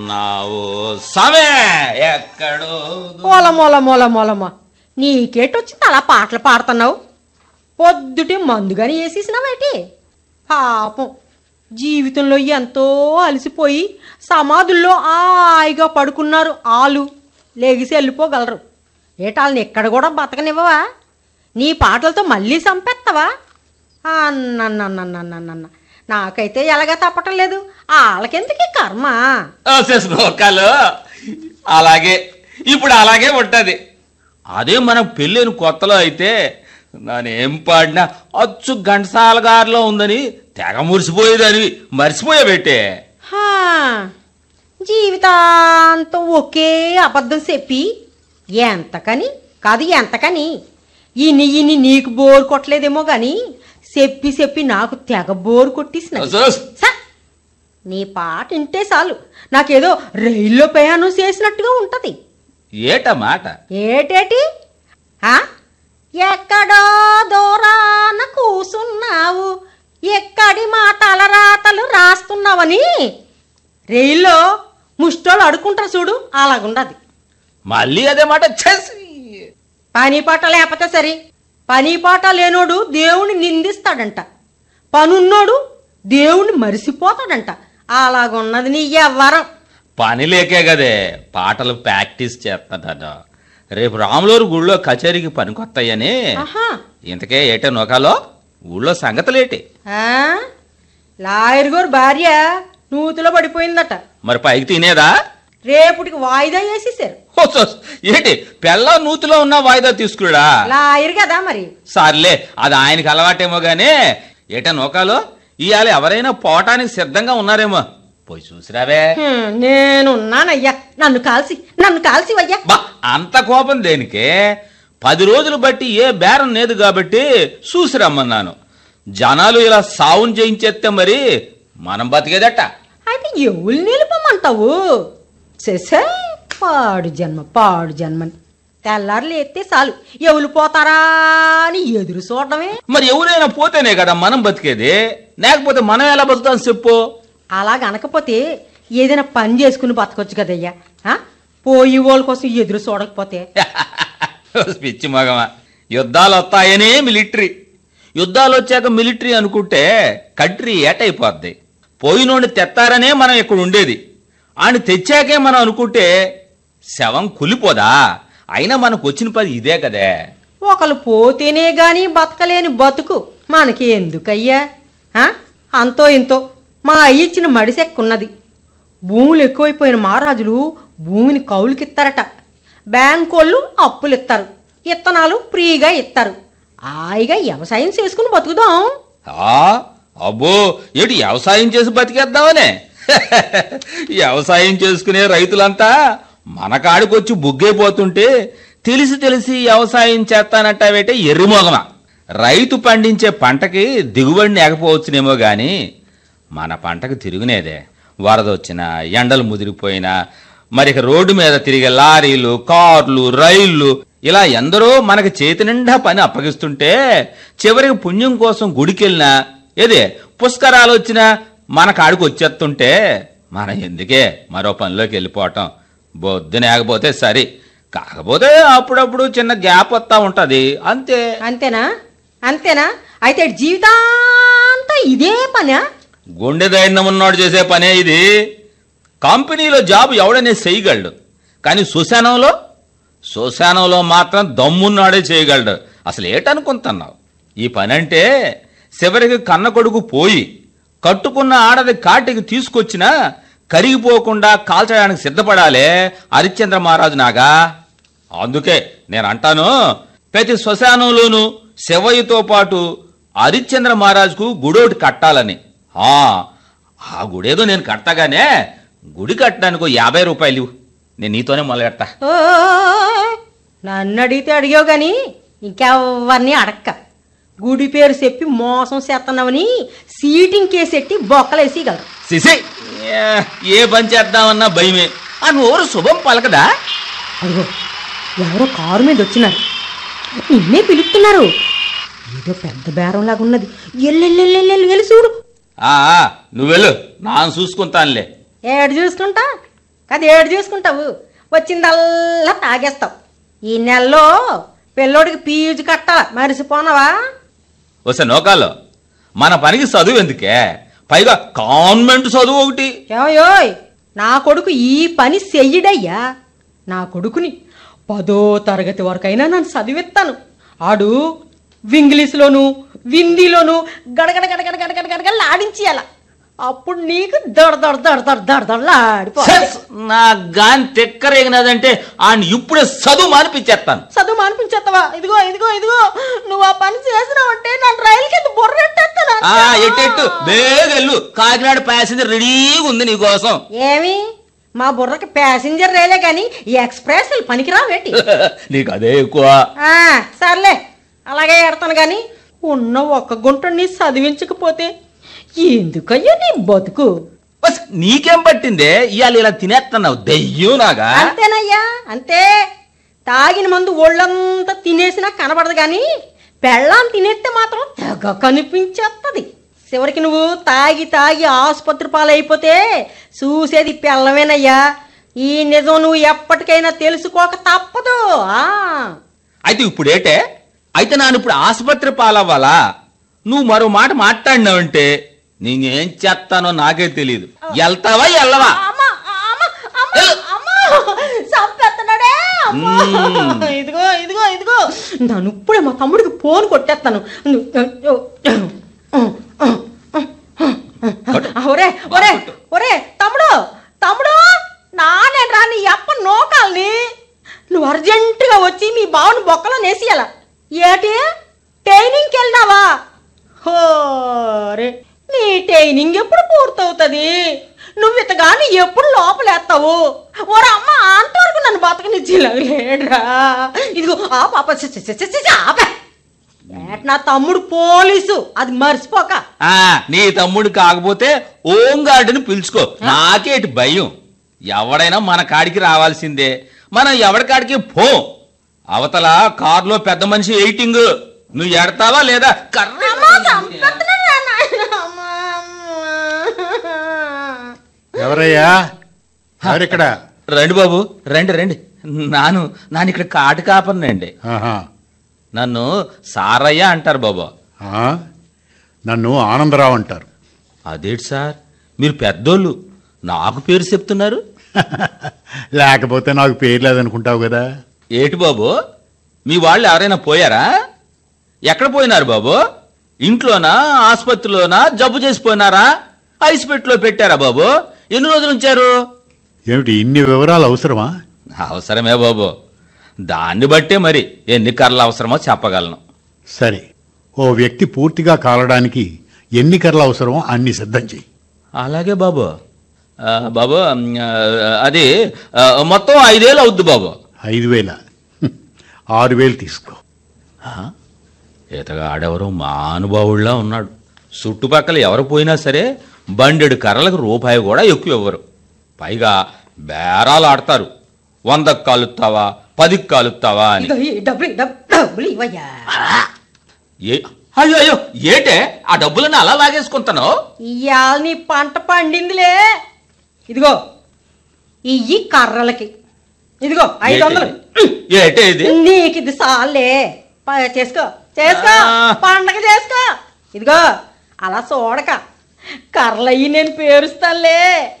నావు సమే ఎక్కడో మూల మూల మూల మూలమ్మ నీకేటొచ్చింది అలా పాటలు పాడుతున్నావు పొద్దుటే మందుగాని వేసేసినావేటి పాపం జీవితంలో ఎంతో అలసిపోయి సమాధుల్లో హాయిగా పడుకున్నారు ఆలు లేగిసి వెళ్ళిపోగలరు ఏటాళ్ళని ఎక్కడ కూడా బతకనివ్వవా నీ పాటలతో మళ్ళీ చంపేస్తావా అన్నన్నన్నన్నన్నన్న నాకైతే ఎలాగా తప్పటం లేదు వాళ్ళకెందుకు ఈ కర్మ నోకాలు అలాగే ఇప్పుడు అలాగే ఉంటది అదే మనం పెళ్ళైన కొత్తలో అయితే నానేం పాడినా అచ్చు ఘంటసాల గారిలో ఉందని తెగ మురిసిపోయేదని మర్చిపోయా పెట్టే హా, జీవితాంతం ఒకే అబద్ధం చెప్పి ఎంతకని కాదు ఎంతకని ఇన్ని ఇన్ని నీకు బోరు కొట్టలేదేమో గాని చెప్పి చెప్పి నాకు తెగ బోరు కొట్టేసిన అసలు నీ పాట వింటే చాలు నాకేదో రైల్లో ప్రయాణం చేసినట్టుగా ఉంటది ఏట మాట ఏటేటి ఆ? ఎక్కడో దూరాన కూసున్నావు ఎక్కడి మాటల రాతలు రాస్తున్నావని రైల్లో ముష్టోళ్ళు అడుకుంటారు చూడు అలాగుండదు మళ్ళీ అదే మాట చేసి పని పాట లేకపోతే సరే పని పాట లేనోడు దేవుని నిందిస్తాడంట పనున్నోడు దేవుని మరిసిపోతాడంట అలాగున్నది నీ ఎవ్వరం పని లేకే కదే పాటలు ప్రాక్టీస్ చేస్తాను రేపు రాములూరు గుళ్ళో కచేరీకి పనికొస్తాయని ఆహా ఇంతకే ఏటే నొకాలో ఊళ్ళో సంగతులేటి ఆ? లాయర్ గారు భార్య నూతిలో పడిపోయిందట మరి పైకి తినేదా రేపుటికి వాయిదా వేసేసారు ఓ సోస్, ఏంటి పెళ్ళ నూతిలో ఉన్న వాయిదా తీసుకురా లాయర్ కదా మరి సర్లే అది ఆయనకి అలవాటేమో గానీ ఏటా నోకాలో ఇవాళ ఎవరైనా పోవటానికి సిద్ధంగా ఉన్నారేమో పోయి చూసిరావే హ్మ్, నేనున్నానయ్యా నన్ను కాల్సి నన్ను కాల్సి అయ్యా బా అంత కోపం దేనికే పది రోజులు బట్టి ఏ బేరం లేదు కాబట్టి చూసి రమ్మన్నాను జనాలు ఇలా సావును చేయించేస్తే మరి మనం బతికేదట అయితే ఎవరు నిలుపమంటావు చేసే పాడు జన్మ పాడు జన్మని తెల్లారులు ఎత్తే చాలు ఎవరు పోతారా అని ఎదురు చూడడమే మరి ఎవరైనా పోతేనే కదా మనం బతికేది లేకపోతే మనం ఎలా బతుకుతాం చెప్పు అలా గనకపోతే ఏదైనా పని చేసుకుని బతకొచ్చు కదయ్యా ఆ? పోయి వాళ్ళ కోసం ఎదురు చూడకపోతే పిచ్చి మగమా యుద్ధాలు వస్తాయనే మిలిటరీ యుద్ధాలు వచ్చాక మిలిటరీ అనుకుంటే కంట్రీ ఏటైపోద్ది పోయినోడిని తెత్తారనే మనం ఇక్కడ ఉండేది ఆయన తెచ్చాకే మనం అనుకుంటే శవం కులిపోదా అయినా మనకు వచ్చిన పని ఇదే కదే ఒకళ్ళు పోతేనే గాని బతకలేని బతుకు మనకి ఎందుకయ్యా ఆ? అంతో ఇంతో మా అయ్య ఇచ్చిన మడిసెక్కున్నది భూములు ఎక్కువైపోయిన మహారాజులు భూమిని కౌలుకిస్తారట బ్యాంకోళ్ళు అప్పులు ఇస్తారు ఇత్తనాలు ఫ్రీగా ఇస్తారు హాయిగా వ్యవసాయం చేసుకుని బతుకుదాం ఆ అబ్బో ఏటి వ్యవసాయం చేసి బతికేద్దామనే వ్యవసాయం చేసుకునే రైతులంతా మన కాడికొచ్చి బుగ్గైపోతుంటే తెలిసి తెలిసి వ్యవసాయం చేస్తానంటావేటే ఎర్రిమోగమా రైతు పండించే పంటకి దిగుబడిని ఎగపోవచ్చునేమో గాని మన పంటకు తిరుగునేదే వరద వచ్చినా ఎండలు ముదిరిపోయినా మరి ఇక రోడ్డు మీద తిరిగే లారీలు కార్లు రైళ్లు ఇలా ఎందరో మనకి చేతి నిండా పని అప్పగిస్తుంటే చివరికి పుణ్యం కోసం గుడికెళ్ళినా ఏదే పుష్కరాలు వచ్చినా మన కాడికి వచ్చేస్తుంటే మన ఎందుకే మరో పనిలోకి వెళ్ళిపోవటం బొద్దునేకపోతే సరి కాకపోతే అప్పుడప్పుడు చిన్న గ్యాప్ వస్తా ఉంటది అంతే అంతేనా అంతేనా అయితే జీవితాంతా ఇదే పనా గుండె ధైర్యం ఉన్నోడు చేసే పనే ఇది కంపెనీలో జాబ్ ఎవడనే చేయగలడు కానీ శ్మశానంలో శ్మశానంలో మాత్రం దమ్మున్నాడే చేయగలడు అసలు ఏటనుకుంటున్నావు ఈ పని అంటే చివరికి కన్న కొడుకు పోయి కట్టుకున్న ఆడది కాటికి తీసుకొచ్చినా కరిగిపోకుండా కాల్చడానికి సిద్ధపడాలే హరిశ్చంద్ర మహారాజు నాగా అందుకే నేను అంటాను ప్రతి శ్మశానంలోనూ శివయ్యతో పాటు హరిశ్చంద్ర మహారాజుకు గుడోటి కట్టాలని ఆ ఆ గుడేదో నేను కడతాగానే గుడి కట్టడానికి ఓ యాభై రూపాయలు ఇవ్వు. నేను నీతోనే మొదలెడతా ఓ నన్ను అడిగితే అడిగావు గాని ఇంకెవరిని అడక్క గుడి పేరు చెప్పి మోసం చేస్తున్నావని సీటింగ్ కేసెట్టి బొక్కలేసేయగలరు సిసి ఏ- ఏ పని చేద్దామన్నా భయమే ఆ నోరు శుభం పలకదా అదిగో ఎవరో కారు మీద వచ్చినారు నిన్నే పిలుస్తున్నారు ఏదో పెద్ద బేరంలాగా ఉన్నది ఎల్లెల్లెల్లెల్లి వెళ్ళి చూడు ఆ ఆ, నువ్వు వెళ్ళు నాను చూసుకుంటానులే ఏడు చూసుకుంటా అది ఏడు చూసుకుంటావు వచ్చిందల్లా తాగేస్తావు ఈ నెలలో పిల్లోడికి ఫీజు కట్టాల మరిసిపోనవా వస్తే నోకాలో మన పనికి చదువు ఎందుకే పైగా కాన్వెంట్ చదువు ఒకటి ఏమయ్యోయ్ నా కొడుకు ఈ పని చెయ్యడయ్యా నా కొడుకుని పదో తరగతి వరకైనా నన్ను చదివిస్తాను ఆడు ఇంగ్లీష్లోను హిందీలోను గడగడ గడగడ గడగడ గడగడ ఆడించేయాల అప్పుడు నీకు దడ దడ దడ దడ దడ దడలాడిపో సెస్! నా గాని తెక్కరేగినదంటే ఆయన ఇప్పుడే చదువు మానిపించేస్తాను చదువు మానిపించేస్తావా ఇదిగో ఇదిగో ఇదిగో నువ్వు ఆ పని చేసినావంటే నన్ను రైలు కింద బుర్రెట్టేస్తాను ఆ ఎట్టెట్టు బేగెళ్ళు కాకినాడ ప్యాసింజర్ రెడీగా ఉంది నీకోసం ఏమి మా బుర్రకి ప్యాసింజర్ రైలే కానీ ఈ ఎక్స్ప్రెస్ పనికిరావేటి నీకు అదే ఎక్కువ ఆ, సర్లే అలాగే ఎడతాను కానీ ఉన్న ఒక్క గుంటని చదివించకపోతే ఎందుకయ్యా నీ బతుకు బస్ నీకేం పట్టిందే ఇవాళ ఇలా తినేస్తున్నావు దెయ్యం నాగా అంతేనయ్యా అంతే తాగిన మందు ఒళ్ళంతా తినేసినా కనబడదు కానీ పెళ్ళాం తినేస్తే మాత్రం తెగ కనిపించేస్తుంది చివరికి నువ్వు తాగి తాగి ఆసుపత్రి పాలైపోతే చూసేది పెళ్ళమేనయ్యా ఈ నిజం నువ్వు ఎప్పటికైనా తెలుసుకోక తప్పదు ఆ అయితే ఇప్పుడు ఏటే అయితే నాను ఇప్పుడు ఆసుపత్రి పాలవ్వాలా నువ్వు మరో మాట మాట్లాడినావంటే నేనేం చేస్తానో నాకే తెలియదు వెళ్తావా వెళ్ళవా అమ్మా, అమ్మా, అమ్మా, అమ్మా, చంపేస్తున్నాడే, అమ్మా. మ్మ్. ఇదిగో ఇదిగో ఇదిగో నన్ను ఇప్పుడే మా తమ్ముడికి ఫోన్ కొట్టేస్తాను ఒరే ఒరే ఒరే తమ్ముడు తమ్ముడు నానే రా నీ అప్ప నోకాల్ని నువ్వు అర్జెంటుగా వచ్చి మీ బావుని బొక్కలో నేసియాల ఏటి ట్రైనింగ్కి వెళ్ళినావా హోరే నీ ట్రైనింగ్ ఎప్పుడు పూర్తవుతుంది నువ్వు ఇతగాని ఎప్పుడు లోపలేస్తావు ఓరా అమ్మ అంతవరకు నన్ను బతకనిచ్చేలాగలేడ్రా ఇదిగో ఆ పాప చి, చి, చి, చి, చి, ఆపే ఏట్ నా తమ్ముడు పోలీసు అది మర్చిపోక ఆ నీ తమ్ముడు కాకపోతే ఓంగాడిని పిలుచుకో నాకేటి భయం ఎవడైనా మన కాడికి రావాల్సిందే మనం ఎవడి కాడికి పో అవతల కారులో పెద్ద మనిషి ఎయిటింగ్ నువ్వు ఎడతావా లేదా కర్ర అమ్మా, చంపేస్తున్నాడు రా నాయనా. అమ్మా, అమ్మా. ఎవరయ్యా ఎవరిక్కడ రండి బాబు రండి రండి నాను నాను ఇక్కడ కాటు కాపర్నండి ఆహా. నన్ను సారయ్య అంటారు బాబు ఆ? నన్ను ఆనందరావు అంటారు అదేంటి సార్ మీరు పెద్దోళ్ళు నాకు పేరు చెప్తున్నారు లేకపోతే నాకు పేరు లేదనుకుంటావు కదా ఏటి బాబు మీ వాళ్ళు ఎవరైనా పోయారా ఎక్కడ పోయినారు బాబు ఇంట్లోనా ఆసుపత్రిలోనా జబ్బు చేసిపోయినారా ఐస్ పెట్టిలో పెట్టారా బాబు ఎన్ని రోజులు ఉంచారు ఏమిటి ఇన్ని వివరాలు అవసరమా అవసరమే బాబు దాన్ని బట్టే మరి ఎన్ని కర్రలు అవసరమో చెప్పగలను సరే ఓ వ్యక్తి పూర్తిగా కాలడానికి ఎన్ని కర్రలు అవసరమో అన్ని సిద్ధం చెయ్యి అలాగే బాబు ఆ, బాబు ఆ, అది ఆ, మొత్తం ఐదేళ్ళు అవుద్ది బాబు ఐదు వేల హ్మ్. ఆరు వేలు తీసుకో ఆ? ఈతగా ఆడెవరో మానుభావుల్లా ఉన్నాడు చుట్టుపక్కల ఎవరు పోయినా సరే బండెడు కర్రలకు రూపాయి కూడా ఎక్కువ ఇవ్వరు పైగా బేరాలు ఆడతారు వందకు కాలుస్తావా పదికి కాలుస్తావా అని ఇదిగో ఈ డబ్బులు డబ్బు- డబ్బులు ఇవ్వయ్యా ఏ అయ్యో అయ్యో ఏటే ఆ డబ్బులను అలా లాగేసుకుంటాను ఇవాళ నీ పంట పండిందిలే ఇదిగో ఇయ్యి కర్రలకి ఇదిగో ఐదు వందలు ఏటే ఇది నీకు ఇది సాలే ప- చేసుకో చేసుకో ఆ. పండగ చేసుకో ఇదిగో అలా చూడక కర్రలయ్యి నేను పేరుస్తానులే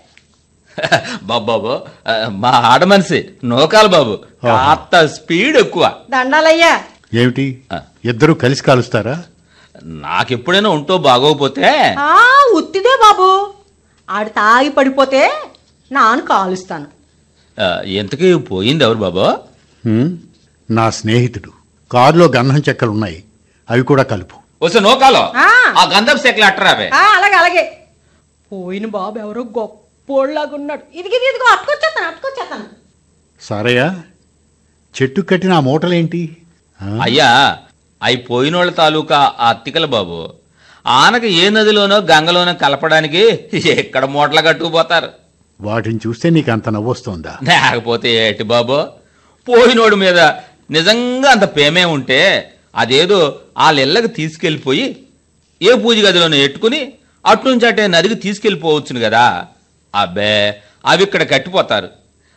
బాబాబు ఆ, మా ఆడ మనిషి నోకాలు బాబు కాస్త స్పీడ్ ఎక్కువ దండాలయ్యా ఏమిటి ఆ. ఇద్దరు కలిసి కాలుస్తారా నాకెప్పుడైనా ఉంటో బాగోకపోతే ఆ ఉత్తిదే బాబు ఆడు తాగి పడిపోతే నాను కాలుస్తాను ఆ, ఇంతకీ పోయింది ఎవరు బాబు హ్మ్? నా స్నేహితుడు కారులో గంధం చెక్కలు ఉన్నాయి అవి కూడా కలుపు వస్తే నోకాలో ఆ. ఆ గంధపు సెక్కలు అట్టరావే ఆ, అలాగే అలాగే పోయిన బాబు ఎవరో గొప్పోళ్ళగా ఉన్నాడు ఇదిగి ఇదిగో అట్టుకొచ్చేస్తాను అట్టుకొచ్చేస్తాను సారయ్య చెట్టు కట్టిన ఆ మూటలేంటి ఆ? అయ్యా అయి పోయినోళ్ళ తాలూకా ఆ అత్తికల బాబు ఆనక ఏ నదిలోనో గంగలోనో కలపడానికి ఎక్కడ మూటలు కట్టుకుపోతారు వాటిని చూస్తే నీకు అంత నవ్వొస్తోందా లేకపోతే ఏటి బాబు పోయినోడి మీద నిజంగా అంత ప్రేమే ఉంటే అదేదో వాళ్ళ ఇళ్ళకి తీసుకెళ్ళిపోయి ఏ పూజ గదిలోనో ఎట్టుకుని అట్నుంచి అటే నదికి తీసుకెళ్ళిపోవచ్చును కదా అబ్బే అవి ఇక్కడ కట్టిపోతారు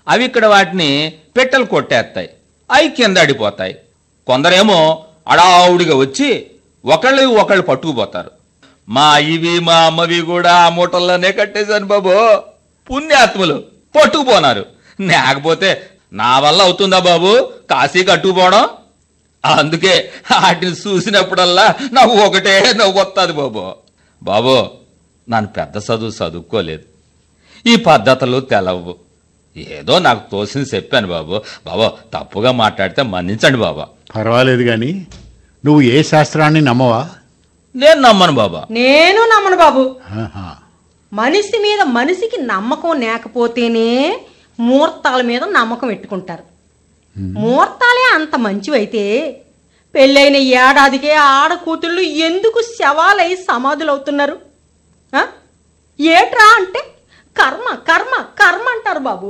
అవి ఇక్కడ వాటిని పెట్టెలు కొట్టేస్తాయి అవి కింద అడిపోతాయి కొందరేమో అడావుడిగా వచ్చి ఒకళ్ళు ఒకళ్ళు పట్టుకుపోతారు మా ఇవి మా అమ్మవి కూడా ఆ మూటల్లోనే కట్టేశాను బాబు పుణ్యాత్ములు పట్టుకుపోనారు లేకపోతే నా వల్ల అవుతుందా బాబు కాశీ కట్టుకుపోవడం అందుకే వాటిని చూసినప్పుడల్లా నాకు ఒకటే నవ్వు వస్తుంది బాబు బాబు నన్ను పెద్ద చదువు చదువుకోలేదు ఈ పద్ధతులు తెలవు ఏదో నాకు తోసింది చెప్పాను బాబు బాబు తప్పుగా మాట్లాడితే మన్నించండి బాబా పర్వాలేదు గాని నువ్వు ఏ శాస్త్రాన్ని నమ్మవా నేను నమ్మను బాబా నేను నమ్మను బాబు ఆహా. మనిషి మీద మనిషికి నమ్మకం లేకపోతేనే ముహూర్తాల మీద నమ్మకం పెట్టుకుంటారు ముహూర్తాలే అంత మంచివైతే పెళ్ళైన ఏడాదికే ఆడకూతుళ్ళు ఎందుకు శవాలై సమాధులు అవుతున్నారు ఆ? ఏట్రా అంటే కర్మ కర్మ కర్మ అంటారు బాబు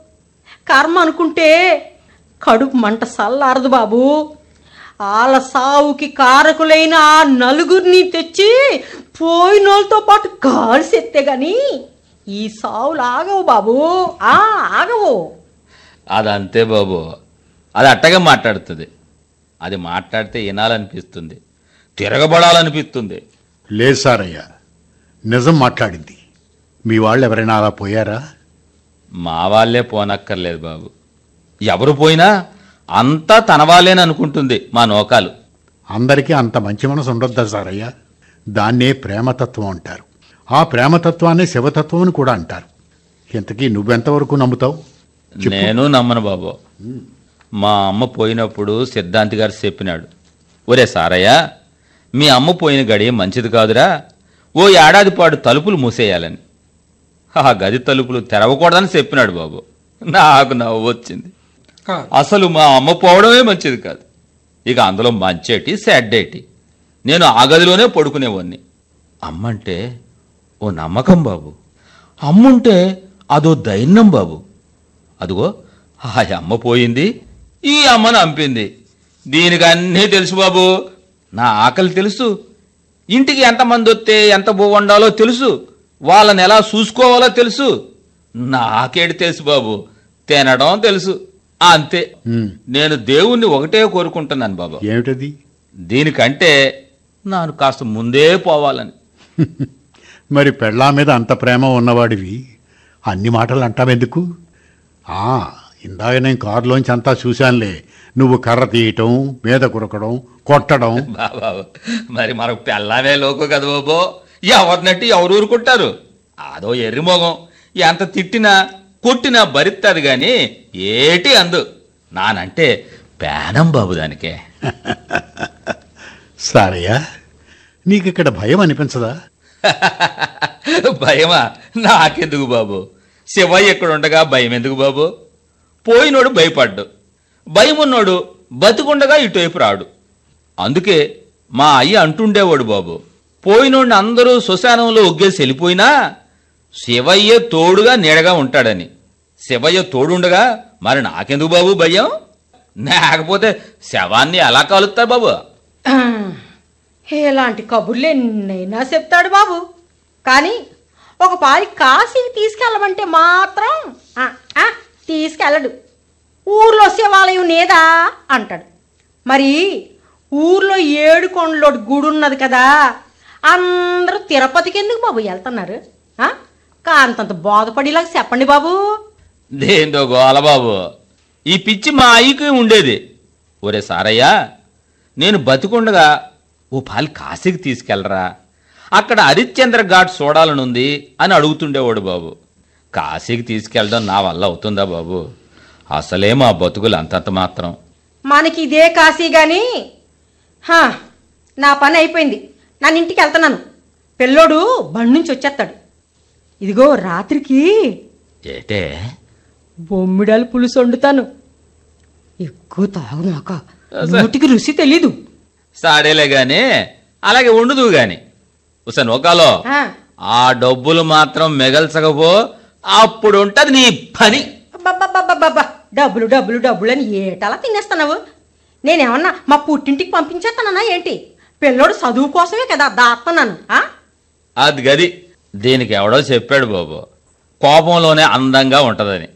కర్మ అనుకుంటే కడుపు మంట సల్లారదు బాబు వాళ్ళ సావుకి కారకులైన ఆ నలుగురిని తెచ్చి పోయినోళ్ళతో పాటు కాల్సెత్తే గాని ఈ సావులు ఆగవు బాబు ఆ ఆగవు అదంతే బాబు అది అట్టగా మాట్లాడుతుంది అది మాట్లాడితే వినాలనిపిస్తుంది తిరగబడాలనిపిస్తుంది లేదు సారయ్య నిజం మాట్లాడింది మీ వాళ్ళు ఎవరైనా అలా పోయారా మా వాళ్ళే పోనక్కర్లేదు బాబు ఎవరు పోయినా అంతా తన వాళ్ళేని అనుకుంటుంది మా నోకాలు అందరికీ అంత మంచి మనసు ఉండొద్దా సారయ్య దాన్నే ప్రేమతత్వం అంటారు ఆ ప్రేమతత్వాన్ని శివతత్వం అని కూడా అంటారు ఇంతకీ నువ్వెంతవరకు నమ్ముతావు నేను నమ్మను బాబు మా అమ్మ పోయినప్పుడు సిద్ధాంతి గారు చెప్పినాడు ఒరే సారయ్య మీ అమ్మ పోయిన గడి మంచిది కాదురా ఓ ఏడాది పాటు తలుపులు మూసేయాలని ఆ గది తలుపులు తెరవకూడదని చెప్పినాడు బాబు నాకు నవ్వు వచ్చింది అసలు మా అమ్మ పోవడమే మంచిది కాదు ఇక అందులో మంచేటి సెడ్డేటి నేను ఆ గదిలోనే పడుకునేవాడిని అమ్మంటే ఓ నమ్మకం బాబు అమ్ముంటే అదో దైన్యం బాబు అదిగో ఆ అమ్మ పోయింది ఈ అమ్మను అంపింది దీనికి అన్నీ తెలుసు బాబు నా ఆకలి తెలుసు ఇంటికి ఎంతమంది వస్తే ఎంత బాగుండాలో తెలుసు వాళ్ళని ఎలా చూసుకోవాలో తెలుసు నాకేటి తెలుసు బాబు తినడం తెలుసు అంతే ఉమ్, నేను దేవుణ్ణి ఒకటే కోరుకుంటున్నాను బాబు ఏమిటది దీనికంటే నాను కాస్త ముందే పోవాలని మరి పెళ్ళా మీద అంత ప్రేమ ఉన్నవాడివి అన్ని మాటలు అంటావెందుకు ఆ ఇందాక నేను కారులోంచి అంతా చూశానులే నువ్వు కర్ర తీయటం మీద కురకడం కొట్టడం బాబా మరి మనకు పెళ్ళామే లోకు కదా బాబో ఎవరినట్టు ఎవరు ఊరుకుంటారు అదో ఎర్రి మొగం ఎంత తిట్టినా కొట్టినా భరిస్తుంది గాని ఏటి అందు నానంటే పేనం బాబు దానికే సారయ్య నీకు ఇక్కడ భయం అనిపించదా భయమా నాకెందుకు బాబు శివయ్య ఎక్కడ ఉండగా భయం ఎందుకు బాబు పోయినోడు భయపడ్డు భయమున్నోడు బతికుండగా ఇటువైపు రాడు అందుకే మా అయ్య అంటుండేవాడు బాబు పోయినోడిని అందరూ శ్మశానంలో ఒగ్గేసి వెళ్ళిపోయినా శివయ్య తోడుగా నీడగా ఉంటాడని శివయ్య తోడుండగా మరి నాకెందుకు బాబు భయం లేకపోతే శవాన్ని ఎలా కాలుస్తారు బాబు ఆ, ఎలాంటి కబుర్లు ఎన్నైనా చెప్తాడు బాబు కానీ ఒక పారి కాశీకి తీసుకెళ్ళమంటే మాత్రం ఆ, ఆ, తీసుకెళ్ళడు ఊర్లో శివాలయం నేదా అంటాడు మరి ఊర్లో ఏడు కొండలోటి గుడి ఉన్నది కదా అందరూ తిరుపతికి ఎందుకు బాబు వెళ్తున్నారు ఆ? కాంతంత బాధపడేలాగా చెప్పండి బాబు దేందో గోల బాబు ఈ పిచ్చి మా అయ్యకి ఉండేది ఒరే సారయ్య నేను బతికుండగా ఓ పాలు కాశీకి తీసుకెళ్ళరా అక్కడ హరిశ్చంద్ర ఘాట్ చూడాలనుంది అని అడుగుతుండేవాడు బాబు కాశీకి తీసుకెళ్ళడం నా వల్ల అవుతుందా బాబు అసలే మా బతుకులు అంతంత మాత్రం మనకి ఇదే కాశీ గాని హా, నా పని అయిపోయింది నన్ను ఇంటికి వెళ్తున్నాను పిల్లోడు బండి నుంచి వచ్చేస్తాడు ఇదిగో రాత్రికి ఏటే బొమ్మిడాలు పులుసు వండుతాను ఎక్కువ తాగు మాక నోటికి రుచి తెలీదు సాడేలే గాని అలాగే ఉండదు గాని ఉసన్ ఒకాలో ఆ, ఆ డబ్బులు మాత్రం మిగల్చకపో అప్పుడు ఉంటది నీ పని అబ్బబ్బబ్బబ్బబ్బబ్బ. డబ్బులు డబ్బులు డబ్బులు అని ఏటలా తినేస్తున్నావు నేనేమన్నా మా పుట్టింటికి పంపించేస్తానన్నా ఏంటి పిల్లోడు చదువు కోసమే కదా దాస్తున్నాను ఆ? అది గది దీనికి ఎవడో చెప్పాడు బాబు కోపంలోనే అందంగా ఉంటదని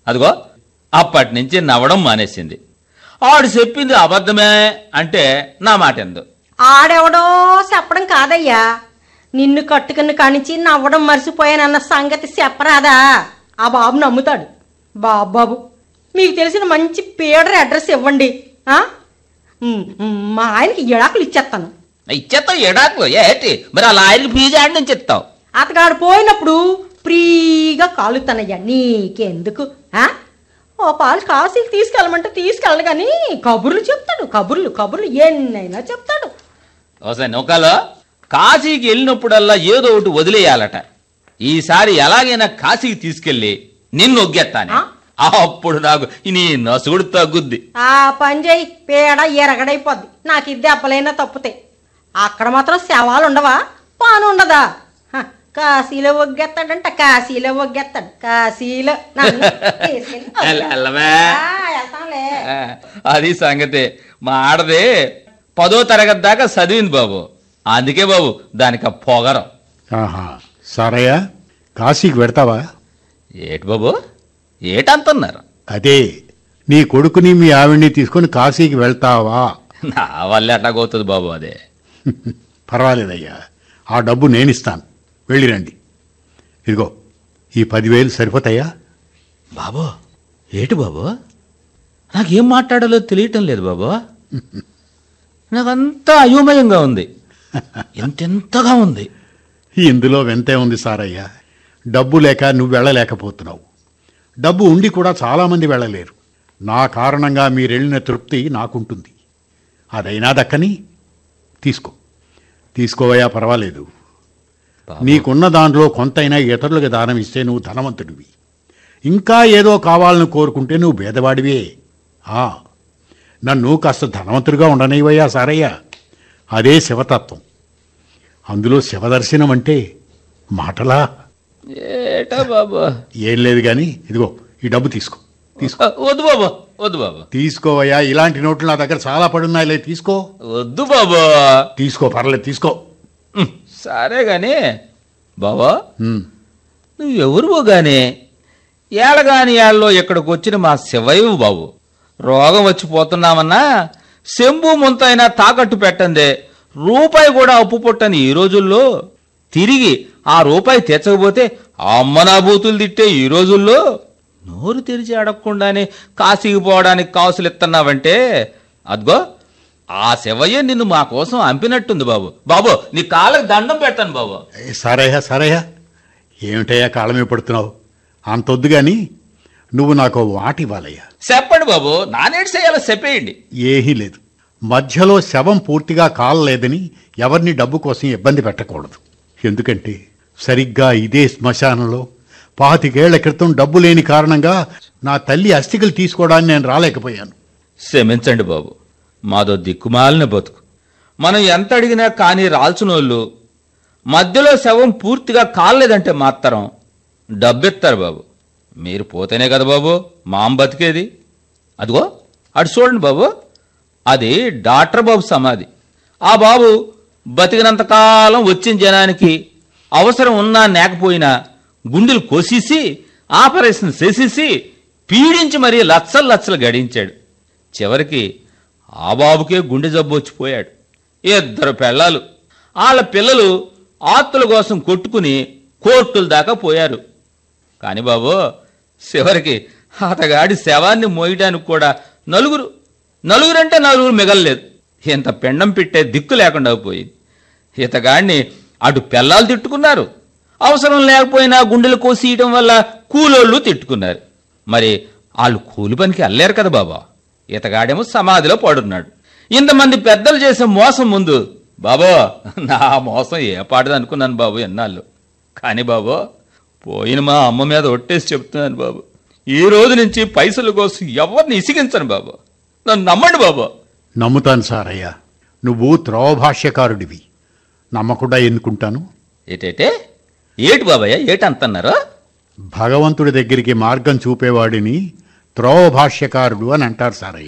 అదిగో అప్పటి నుంచి నవ్వడం మానేసింది ఆడు చెప్పింది అబద్ధమే అంటే నా మాట ఎందు ఆడెవడో చెప్పడం కాదయ్యా నిన్ను కట్టుకుని కానించి నవ్వడం మర్చిపోయానన్న సంగతి చెప్పరాదా ఆ బాబు నమ్ముతాడు బాబు బాబు మీకు తెలిసిన మంచి పీడర్ అడ్రస్ ఇవ్వండి ఆ? ఉమ్, ఉమ్, మా ఆయనకి ఎడాకులు ఇచ్చేస్తాను ఇచ్చేస్తావు ఎడాకులు ఏంటి మరి అలా ఆయనకి ఫీజు ఆడి నుంచి ఇస్తావు అతగాడు పోయినప్పుడు ఫ్రీగా కాలుతానయ్యా నీకెందుకు ఆ? ఓ పాలు కాశీకి తీసుకెళ్ళమంటే తీసుకెళ్ళడు కానీ కబుర్లు చెప్తాడు కబుర్లు కబుర్లు ఎన్నైనా చెప్తాడు ఒకసారి నౌకాలో కాశీకి వెళ్ళినప్పుడల్లా ఏదో ఒకటి వదిలేయాలట ఈసారి ఎలాగైనా కాశీకి తీసుకెళ్ళి నిన్ను ఒగ్గెత్తాను ఆ? అప్పుడు నాకు నీ నసుగుడు తగ్గుద్ది ఆ పని చేయి పేడ ఎరగడైపోద్ది నాకు ఇది దెబ్బలైనా తప్పుతాయి అక్కడ మాత్రం శవాలు ఉండవా పాను ఉండదా హ, కాశీలో ఒగ్గెత్తాడంట కాశీలో ఒగ్గెత్తాడు కాశీలో నన్ను తీసుకెళ్ళి ఎల్ల- ఎల్లవే. ఆ, వెళ్తాంలే ఆ, అది సంగతి మా ఆడది పదో తరగతి దాకా చదివింది బాబు అందుకే బాబు దానికి ఆ పొగరం ఆహా సారయ్య కాశీకి వెడతావా ఏటి బాబు ఏటంటున్నారు అదే నీ కొడుకుని మీ ఆవిడ్ని తీసుకొని కాశీకి వెళ్తావా నా వల్ల ఎట్లాగవుతుంది బాబు అదే పర్వాలేదయ్యా ఆ డబ్బు నేనిస్తాను వెళ్ళిరండి ఇదిగో ఈ పదివేలు సరిపోతాయా బాబు ఏటి బాబు నాకేం మాట్లాడాలో తెలియటం లేదు బాబు నాకంతా అయోమయంగా ఉంది ఎంతెంతగా ఉంది ఇందులో వింతే ఉంది సారయ్య డబ్బు లేక నువ్వు వెళ్ళలేకపోతున్నావు డబ్బు ఉండి కూడా చాలామంది వెళ్ళలేరు నా కారణంగా మీరెళ్ళిన తృప్తి నాకుంటుంది అదైనా దక్కని తీసుకో తీసుకోవయ్యా పర్వాలేదు బాబు, నీకున్న దాంట్లో కొంతైనా ఇతరులకు దానం ఇస్తే నువ్వు ధనవంతుడివి ఇంకా ఏదో కావాలని కోరుకుంటే నువ్వు భేదవాడివే ఆ, నన్ను కాస్త ధనవంతుడిగా ఉండనివయ్యా సారయ్య అదే శివతత్వం అందులో శివదర్శనం అంటే మాటలా ఏటా బాబు ఏం లేదు కానీ ఇదిగో ఈ డబ్బు తీసుకో తీసుకో ఆ, వద్దు బాబు వద్దు బాబు తీసుకోవయ్యా ఇలాంటి నోట్లు నా దగ్గర చాలా పడున్నాయిలే తీసుకో వద్దు బాబు తీసుకో పర్లేదు తీసుకో ఉమ్, సరే గాని బాబా ఉమ్, నువ్వెవరువో గాని ఏళ్ళగాని ఏళ్ళలో ఇక్కడికి వచ్చిన మా శివయ్య బాబు రోగం వచ్చి పోతున్నామన్నా శంభు ముంతైనా తాకట్టు పెట్టందే రూపాయి కూడా అప్పు పుట్టని ఈ రోజుల్లో తిరిగి ఆ రూపాయి తెచ్చకపోతే అమ్మనా బూతులు తిట్టే ఈ రోజుల్లో నోరు తెరిచి అడగకుండానే కాశీకి పోవడానికి కాసులు ఇస్తున్నావంటే అద్గో ఆ శివయ్య నిన్ను మా కోసం అంపినట్టుంది బాబు బాబు నీ కాళ్ళకి దండం పెడతాను బాబు ఏ, సరేయా సరేయా ఏమిటయ్యా కాళ్ళమే పడుతున్నావు అంతొద్దు కానీ నువ్వు నాకు ఓ వాటి ఇవ్వాలయ్యా చెప్పండి బాబు నానేటి చేయాలో చెప్పేయండి ఏమీ లేదు మధ్యలో శవం పూర్తిగా కాలలేదని ఎవరిని డబ్బు కోసం ఇబ్బంది పెట్టకూడదు ఎందుకంటే సరిగ్గా ఇదే శ్మశానంలో పాతికేళ్ల క్రితం డబ్బు లేని కారణంగా నా తల్లి అస్థికలు తీసుకోవడానికి నేను రాలేకపోయాను క్షమించండి బాబు మాదో దిక్కుమాలిన బతుకు మనం ఎంత అడిగినా కానీ రాల్చినోళ్ళు మధ్యలో శవం పూర్తిగా కాలేదంటే మాత్రం డబ్బెత్తారు బాబు మీరు పోతేనే కదా బాబు మాం బతికేది అదిగో అటు చూడండి బాబు అది డాక్టర్ బాబు సమాధి ఆ బాబు బతికినంత కాలం వచ్చిన జనానికి అవసరం ఉన్నా లేకపోయినా గుండెలు కోసేసి ఆపరేషన్ చేసేసి పీడించి మరీ లచ్చలు లచ్చలు గడించాడు చివరికి ఆ బాబుకే గుండె జబ్బు వచ్చిపోయాడు ఇద్దరు పెళ్ళాలు వాళ్ళ పిల్లలు ఆత్తుల కోసం కొట్టుకుని కోర్టుల దాకా పోయారు కాని బాబు చివరికి అతగాడి శవాన్ని మోయడానికి కూడా నలుగురు నలుగురంటే నలుగురు మిగలలేదు ఇంత పెండం పెట్టే దిక్కు లేకుండా పోయింది ఇతగాడిని అటు పెళ్ళాలు తిట్టుకున్నారు అవసరం లేకపోయినా గుండెలు కోసియటం వల్ల కూలోళ్ళు తిట్టుకున్నారు మరి వాళ్ళు కూలి పనికి అల్లేరు కదా బాబా ఇతగాడేమో సమాధిలో పడున్నాడు ఇంతమంది పెద్దలు చేసే మోసం ముందు బాబో నా మోసం ఏ పాటది అనుకున్నాను బాబు ఎన్నాళ్ళు కానీ బాబు పోయిన మా అమ్మ మీద ఒట్టేసి చెప్తున్నాను బాబు ఈ రోజు నుంచి పైసల కోసం ఎవరిని ఇసిగించను బాబు నన్ను నమ్మండి బాబు నమ్ముతాను సారయ్య నువ్వు త్రోవ భాష్యకారుడివి నమ్మకుండా ఎన్నుకుంటాను ఏటేటే ఏటి బాబాయ్ ఏటి అంటున్నారు భగవంతుడి దగ్గరికి మార్గం చూపేవాడిని త్రోవ భాష్యకారుడు అని అంటారు సారయ్య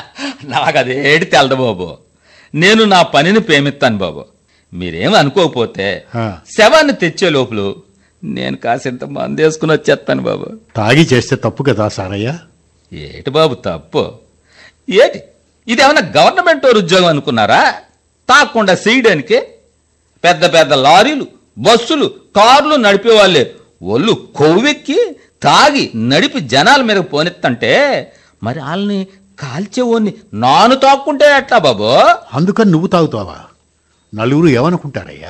నాకు అదేటి తెలదు బాబు నేను నా పనిని ప్రేమిస్తాను బాబు మీరేం అనుకోకపోతే ఆ. శవాన్ని తెచ్చే లోపల నేను కాసింత మందు వేసుకుని వచ్చేస్తాను బాబు తాగి చేస్తే తప్పు కదా సారయ్య ఏటి బాబు తప్పు ఏటి ఇదేమన్నా గవర్నమెంట్ వారి ఉద్యోగం అనుకున్నారా తాకుండా చేయడానికి పెద్ద పెద్ద లారీలు బస్సులు కార్లు నడిపే వాళ్ళే ఒళ్ళు కొవ్వెక్కి తాగి నడిపి జనాల మీద పోనెత్తంటే మరి వాళ్ళని కాల్చేవాడిని నాను తాక్కుంటే ఎట్లా బాబు అందుకని నువ్వు తాగుతావా నలుగురు ఏమనుకుంటారయ్యా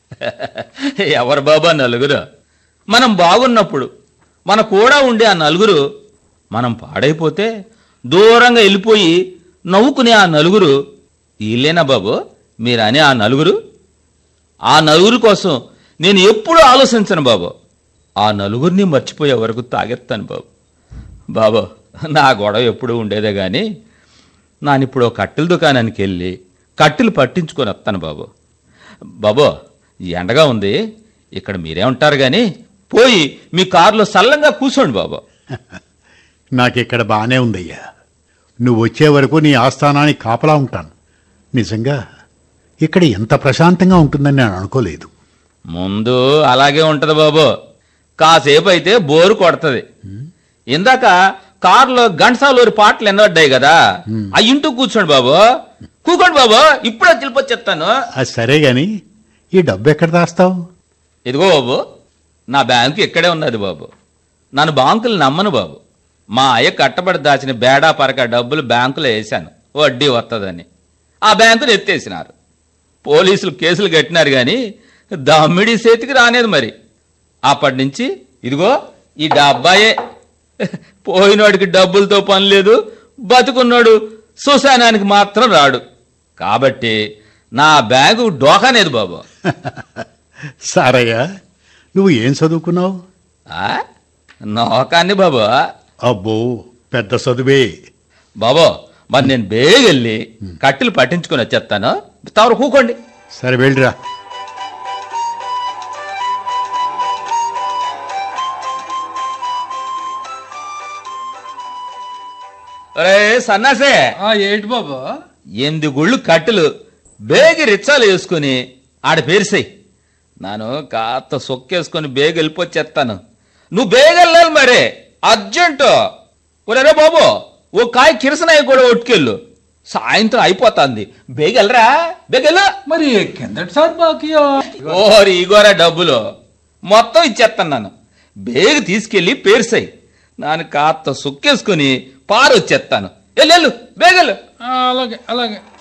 ఎవరు బాబా నలుగురు మనం బాగున్నప్పుడు మన కూడా ఉండే ఆ నలుగురు మనం పాడైపోతే దూరంగా వెళ్ళిపోయి నవ్వుకునే ఆ నలుగురు వీళ్ళేనా బాబు మీరు అనే ఆ నలుగురు ఆ నలుగురు కోసం నేను ఎప్పుడూ ఆలోచించను బాబు ఆ నలుగురిని మర్చిపోయే వరకు తాగెత్తాను బాబు బాబు నా గొడవ ఎప్పుడూ ఉండేదే కానీ నానిప్పుడు ఓ కట్టెల దుకాణానికి వెళ్ళి కట్టెలు పట్టించుకొని వస్తాను బాబు బాబు ఎండగా ఉంది ఇక్కడ మీరే ఉంటారు కానీ పోయి మీ కారులో సల్లంగా కూర్చోండి బాబు నాకిక్కడ బాగానే ఉందయ్యా నువ్వు వచ్చే వరకు నీ ఆస్థానానికి కాపలా ఉంటాను నిజంగా ఇక్కడ ఎంత ప్రశాంతంగా ఉంటుందని నేను అనుకోలేదు ముందు అలాగే ఉంటది బాబు కాసేపు అయితే బోరు కొడుతుంది ఇందాక కారులో గంటసాలూరి పాటలు ఎన్నడ్డాయి కదా ఆ ఇంటూ కూర్చోండి బాబు కూకోండి బాబు ఇప్పుడే తెలిపొచ్చేస్తాను అది సరే గాని ఈ డబ్బు ఎక్కడ దాస్తావు ఇదిగో బాబు నా బ్యాంకు ఇక్కడే ఉన్నది బాబు నన్ను బాంకులు నమ్మను బాబు మా అయ్య కట్టబడి దాచిన బేడా పరక డబ్బులు బ్యాంకులో వేశాను వడ్డీ వస్తుందని ఆ బ్యాంకుని ఎత్తేసినారు పోలీసులు కేసులు కట్టినారు కానీ దమ్మిడి చేతికి రానేది మరి అప్పటి నుంచి ఇదిగో ఈ డబ్బాయే పోయినోడికి డబ్బులతో పని లేదు బతుకున్నోడు సుశానానికి మాత్రం రాడు కాబట్టి నా బ్యాగు డోకానేది బాబు సారయ్య నువ్వు ఏం చదువుకున్నావు ఆ? నోకాన్ని బాబు అబ్బో పెద్ద చదువే బాబు మరి నేను బేగెళ్ళి కట్టెలు పట్టించుకొని వచ్చేస్తాను తవరు కూకోండి సరే వెళ్ళిరా ఒరే సన్నాసే ఆ ఏంటి బాబు ఎనిమిది గుళ్ళు కట్టెలు బేగి రిచ్చాలు వేసుకుని ఆడ పేరిసాయి నాను కాస్త సొక్కేసుకొని బేగ వెళ్ళిపోచ్చేస్తాను నువ్వు బేగ వెళ్ళాలి మరే అర్జెంటు ఒరే బాబు ఓ కాయ కిరసనాయి కూడా ఒట్టుకెళ్ళు సాయంత్రం అయిపోతుంది బేగ వెళ్ళరా బేగెళ్ళు మరి కిందటిసారి బాకీయా ఓరి ఇగోరా డబ్బులు మొత్తం ఇచ్చేస్తాను నన్ను బేగ తీసుకెళ్ళి పేర్సాయి నాన్న కాస్త సుక్కేసుకుని పారు వచ్చేస్తాను వెళ్ళు బేగలు ఆ, అలాగే అలాగే